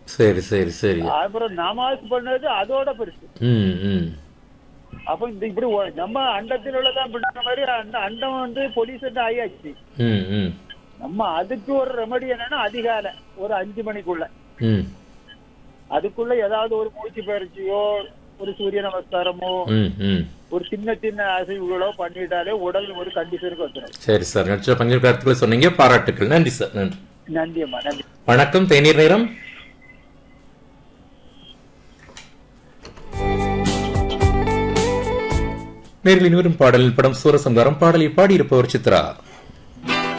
சரி சரி சரி அப்புறம் நமாஸ் பண்ணது அதோட பெருசு ம் ம் அப்ப இந்த இப்படி ஒ- நம்ம அண்டத்தில் உள்ளதான் பண்ண மாதிரி அந்த அண்டம் வந்து பொல்யூஷன் ஆயாச்சு ம் ம் நம்ம அதுக்கு ஒரு ரெமடி என்னன்னா அதிகாலை ஒரு அஞ்சு மணிக்குள்ள ம் அதுக்குள்ள ஏதாவது ஒரு மூச்சு பயிற்சியோ ஒரு சூரிய நமஸ்காரமோ ம் ம் ஒரு சின்ன சின்ன அசைவுகளோ பண்ணிட்டாலே உடல் ஒரு கண்டிஷனுக்கு வந்துடும் சரி சார் நிச்சயம் பங்கேற்க கருத்துக்களை சொன்னீங்க பாராட்டுக்கள் நன்றி சார் நன்றி நன்றி அம்மா நன்றி வணக்கம் தேநீர் நேரம் நேர்களின் வரும் பாடலில் படம் சூரசம்காரம் பாடலை பாடியிருப்பவர் சித்ரா